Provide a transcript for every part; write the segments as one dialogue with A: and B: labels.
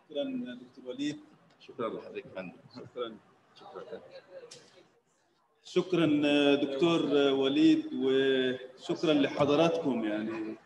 A: شكرا دكتور وليد
B: شكرا لحضرتك يا فندم
A: شكرا
B: شكرا
A: شكرا دكتور وليد وشكرا لحضراتكم يعني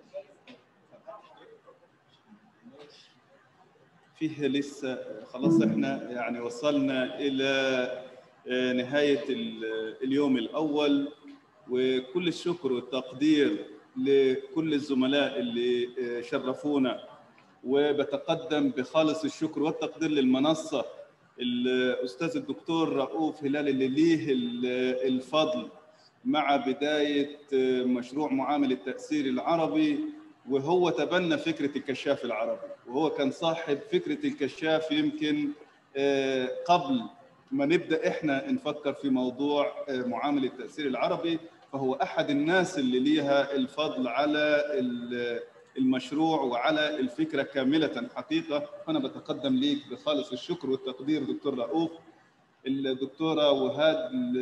A: فيه لسه خلاص احنا يعني وصلنا الى نهايه اليوم الاول وكل الشكر والتقدير لكل الزملاء اللي شرفونا وبتقدم بخالص الشكر والتقدير للمنصه الاستاذ الدكتور رؤوف هلال اللي ليه الفضل مع بدايه مشروع معامل التاثير العربي وهو تبنى فكره الكشاف العربي وهو كان صاحب فكره الكشاف يمكن قبل ما نبدا احنا نفكر في موضوع معامل التاثير العربي فهو احد الناس اللي ليها الفضل على المشروع وعلى الفكره كامله حقيقه فانا بتقدم ليك بخالص الشكر والتقدير دكتور رؤوف الدكتوره وهاد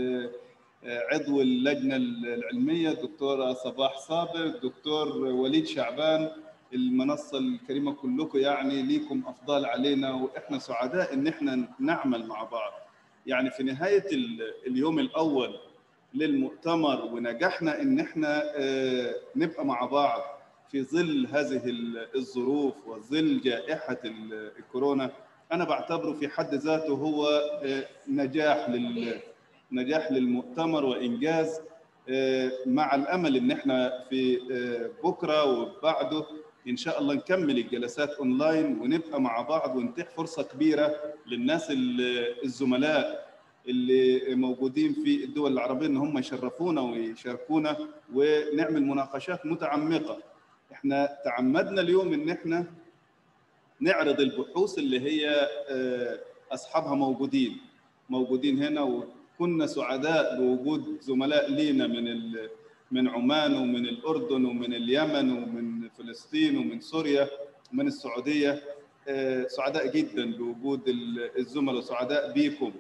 A: عضو اللجنه العلميه الدكتوره صباح صابر الدكتور وليد شعبان المنصه الكريمه كلكم يعني ليكم افضال علينا واحنا سعداء ان احنا نعمل مع بعض يعني في نهايه اليوم الاول للمؤتمر ونجحنا ان احنا نبقى مع بعض في ظل هذه الظروف وظل جائحه الكورونا انا بعتبره في حد ذاته هو نجاح لل نجاح للمؤتمر وانجاز مع الامل ان احنا في بكره وبعده ان شاء الله نكمل الجلسات اونلاين ونبقى مع بعض ونتيح فرصه كبيره للناس الزملاء اللي موجودين في الدول العربيه ان هم يشرفونا ويشاركونا ونعمل مناقشات متعمقه احنا تعمدنا اليوم ان احنا نعرض البحوث اللي هي اصحابها موجودين موجودين هنا وكنا سعداء بوجود زملاء لينا من من عمان ومن الاردن ومن اليمن ومن فلسطين ومن سوريا ومن السعوديه سعداء جدا بوجود الزملاء وسعداء بيكم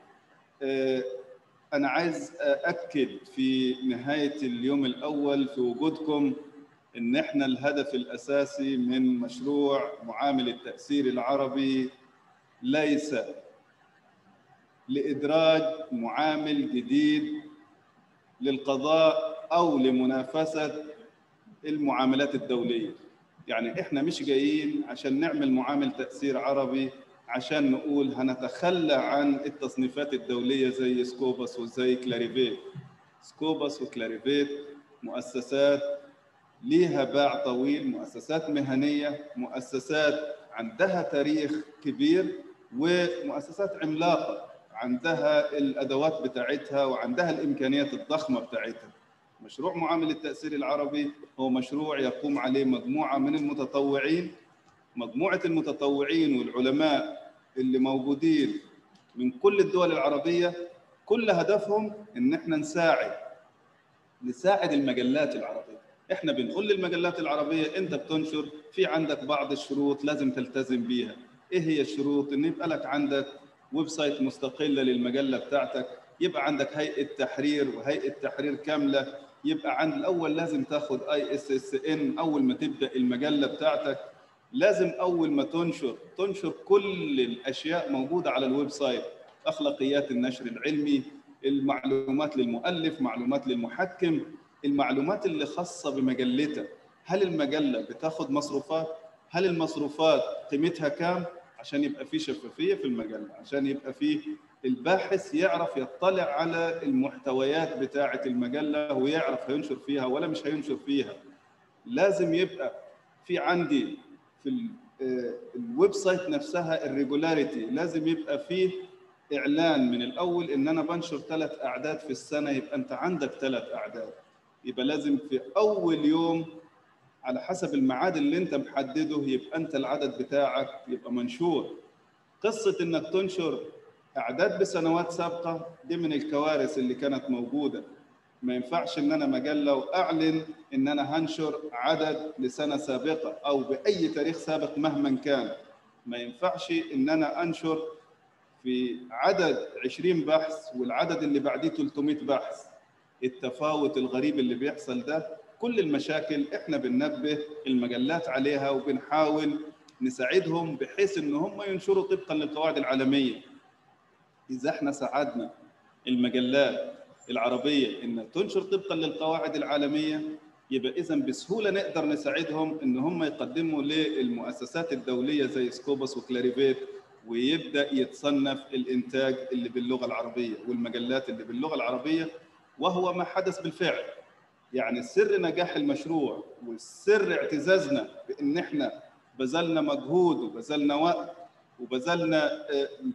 A: انا عايز اكد في نهايه اليوم الاول في وجودكم ان احنا الهدف الاساسي من مشروع معامل التاثير العربي ليس لادراج معامل جديد للقضاء او لمنافسه المعاملات الدوليه يعني احنا مش جايين عشان نعمل معامل تاثير عربي عشان نقول هنتخلى عن التصنيفات الدوليه زي سكوباس وزي كلاريفيت سكوباس وكلاريفيت مؤسسات ليها باع طويل مؤسسات مهنيه مؤسسات عندها تاريخ كبير ومؤسسات عملاقه عندها الادوات بتاعتها وعندها الامكانيات الضخمه بتاعتها مشروع معامل التاثير العربي هو مشروع يقوم عليه مجموعه من المتطوعين مجموعه المتطوعين والعلماء اللي موجودين من كل الدول العربيه كل هدفهم ان احنا نساعد نساعد المجلات العربيه احنا بنقول للمجلات العربيه انت بتنشر في عندك بعض الشروط لازم تلتزم بيها ايه هي الشروط ان يبقى لك عندك ويب سايت مستقله للمجله بتاعتك يبقى عندك هيئه تحرير وهيئه تحرير كامله يبقى عند الاول لازم تاخد اي اس اس ان اول ما تبدا المجله بتاعتك لازم اول ما تنشر تنشر كل الاشياء موجوده على الويب سايت اخلاقيات النشر العلمي المعلومات للمؤلف معلومات للمحكم المعلومات اللي خاصه بمجلتك هل المجله بتاخد مصروفات هل المصروفات قيمتها كام عشان يبقى في شفافيه في المجله عشان يبقى في الباحث يعرف يطلع على المحتويات بتاعه المجله ويعرف هينشر فيها ولا مش هينشر فيها لازم يبقى في عندي في الويب سايت نفسها الريجولاريتي لازم يبقى فيه اعلان من الاول ان انا بنشر ثلاث اعداد في السنه يبقى انت عندك ثلاث اعداد يبقى لازم في اول يوم على حسب الميعاد اللي انت محدده يبقى انت العدد بتاعك يبقى منشور قصه انك تنشر اعداد بسنوات سابقه دي من الكوارث اللي كانت موجوده ما ينفعش ان انا مجله واعلن ان انا هنشر عدد لسنه سابقه او باي تاريخ سابق مهما كان ما ينفعش ان انا انشر في عدد 20 بحث والعدد اللي بعديه 300 بحث التفاوت الغريب اللي بيحصل ده كل المشاكل احنا بننبه المجلات عليها وبنحاول نساعدهم بحيث ان هم ينشروا طبقا للقواعد العالميه اذا احنا ساعدنا المجلات العربيه انها تنشر طبقا للقواعد العالميه يبقى اذا بسهوله نقدر نساعدهم ان هم يقدموا للمؤسسات الدوليه زي سكوبس وكلاريفيت ويبدا يتصنف الانتاج اللي باللغه العربيه والمجلات اللي باللغه العربيه وهو ما حدث بالفعل يعني سر نجاح المشروع والسر اعتزازنا بان احنا بذلنا مجهود وبذلنا وقت وبذلنا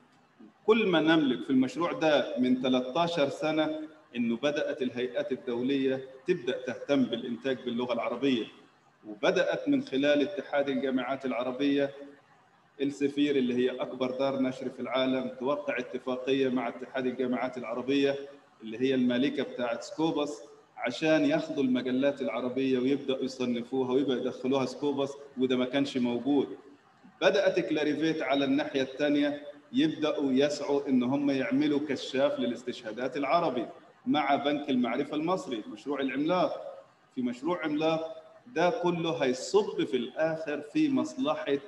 A: كل ما نملك في المشروع ده من 13 سنه انه بدات الهيئات الدوليه تبدا تهتم بالانتاج باللغه العربيه وبدات من خلال اتحاد الجامعات العربيه السفير اللي هي اكبر دار نشر في العالم توقع اتفاقيه مع اتحاد الجامعات العربيه اللي هي المالكه بتاعه سكوبس عشان ياخدوا المجلات العربيه ويبداوا يصنفوها ويبقى يدخلوها سكوبس وده ما كانش موجود بدات كلاريفيت على الناحيه الثانيه يبداوا يسعوا ان هم يعملوا كشاف للاستشهادات العربي مع بنك المعرفه المصري مشروع العملاق في مشروع عملاق ده كله هيصب في الاخر في مصلحه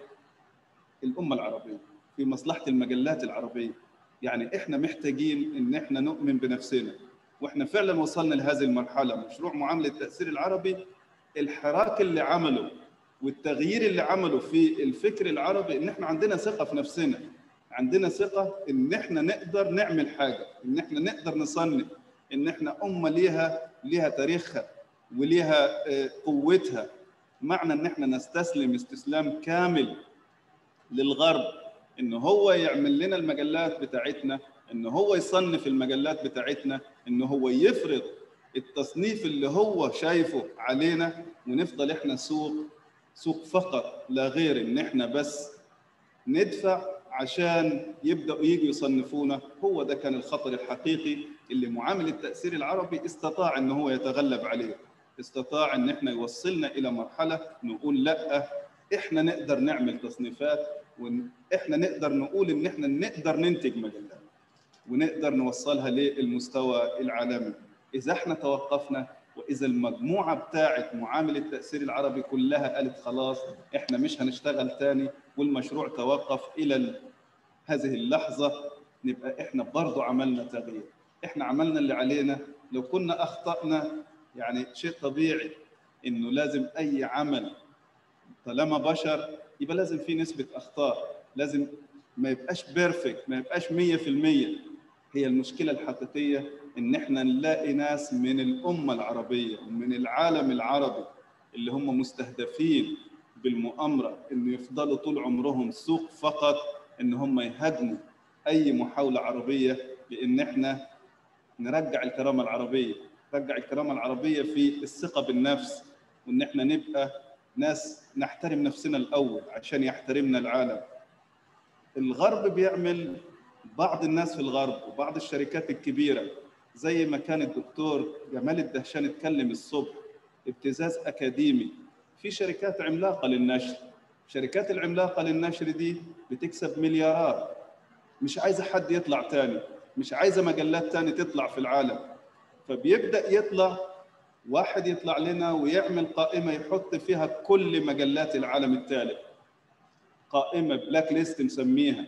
A: الامه العربيه في مصلحه المجلات العربيه يعني احنا محتاجين ان احنا نؤمن بنفسنا واحنا فعلا وصلنا لهذه المرحله مشروع معامله التاثير العربي الحراك اللي عمله والتغيير اللي عمله في الفكر العربي ان احنا عندنا ثقه في نفسنا عندنا ثقه ان احنا نقدر نعمل حاجه ان احنا نقدر نصنف ان احنا امه ليها ليها تاريخها وليها قوتها معنى ان احنا نستسلم استسلام كامل للغرب ان هو يعمل لنا المجلات بتاعتنا ان هو يصنف المجلات بتاعتنا ان هو يفرض التصنيف اللي هو شايفه علينا ونفضل احنا سوق سوق فقط لا غير ان احنا بس ندفع عشان يبداوا يجوا يصنفونا هو ده كان الخطر الحقيقي اللي معامل التاثير العربي استطاع ان هو يتغلب عليه استطاع ان احنا يوصلنا الى مرحله نقول لا احنا نقدر نعمل تصنيفات واحنا نقدر نقول ان احنا نقدر ننتج مجلات ونقدر نوصلها للمستوى العالمي اذا احنا توقفنا واذا المجموعه بتاعه معامل التاثير العربي كلها قالت خلاص احنا مش هنشتغل تاني والمشروع توقف الى هذه اللحظه نبقى احنا برضه عملنا تغيير احنا عملنا اللي علينا لو كنا اخطانا يعني شيء طبيعي انه لازم اي عمل طالما بشر يبقى لازم في نسبه اخطاء لازم ما يبقاش بيرفكت ما يبقاش 100% هي المشكله الحقيقيه ان احنا نلاقي ناس من الامه العربيه ومن العالم العربي اللي هم مستهدفين بالمؤامره انه يفضلوا طول عمرهم سوق فقط ان هم يهاجموا اي محاوله عربيه بان احنا نرجع الكرامه العربيه نرجع الكرامه العربيه في الثقه بالنفس وان احنا نبقى ناس نحترم نفسنا الاول عشان يحترمنا العالم الغرب بيعمل بعض الناس في الغرب وبعض الشركات الكبيره زي ما كان الدكتور جمال الدهشان اتكلم الصبح ابتزاز اكاديمي في شركات عملاقه للنشر شركات العملاقه للنشر دي بتكسب مليارات مش عايزه حد يطلع تاني مش عايزه مجلات تاني تطلع في العالم فبيبدا يطلع واحد يطلع لنا ويعمل قائمه يحط فيها كل مجلات العالم الثالث قائمه بلاك ليست مسميها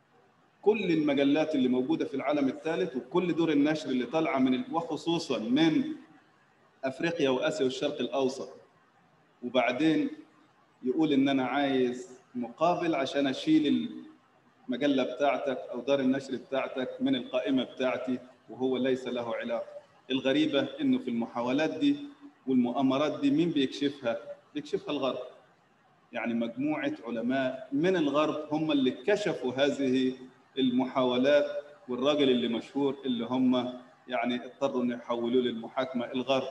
A: كل المجلات اللي موجوده في العالم الثالث وكل دور النشر اللي طالعه من وخصوصا من افريقيا واسيا والشرق الاوسط وبعدين يقول ان انا عايز مقابل عشان اشيل المجله بتاعتك او دار النشر بتاعتك من القائمه بتاعتي وهو ليس له علاقه الغريبه انه في المحاولات دي والمؤامرات دي مين بيكشفها؟ بيكشفها الغرب يعني مجموعه علماء من الغرب هم اللي كشفوا هذه المحاولات والراجل اللي مشهور اللي هم يعني اضطروا ان يحولوه للمحاكمه الغرب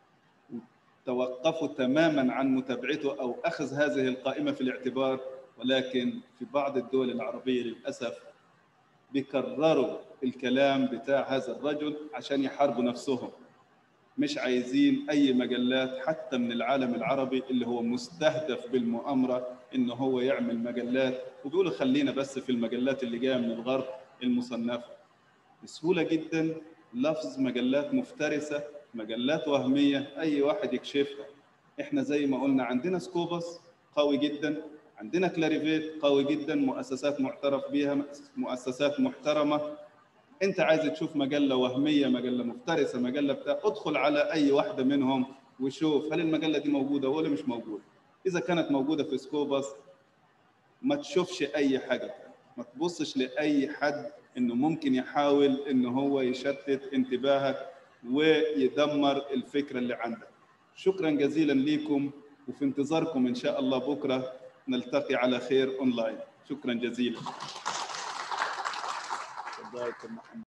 A: توقفوا تماما عن متابعته او اخذ هذه القائمه في الاعتبار ولكن في بعض الدول العربيه للاسف بيكرروا الكلام بتاع هذا الرجل عشان يحاربوا نفسهم مش عايزين اي مجلات حتى من العالم العربي اللي هو مستهدف بالمؤامره ان هو يعمل مجلات وبيقولوا خلينا بس في المجلات اللي جايه من الغرب المصنفه بسهوله جدا لفظ مجلات مفترسه مجلات وهميه اي واحد يكشفها احنا زي ما قلنا عندنا سكوبس قوي جدا عندنا كلاريفيت قوي جدا مؤسسات معترف بها مؤسسات محترمه انت عايز تشوف مجله وهميه مجله مفترسه مجله بتاع ادخل على اي واحده منهم وشوف هل المجله دي موجوده ولا مش موجوده اذا كانت موجوده في سكوبس ما تشوفش اي حاجه ما تبصش لاي حد انه ممكن يحاول ان هو يشتت انتباهك ويدمر الفكره اللي عندك شكرا جزيلا لكم وفي انتظاركم ان شاء الله بكره نلتقي على خير اونلاين شكرا جزيلا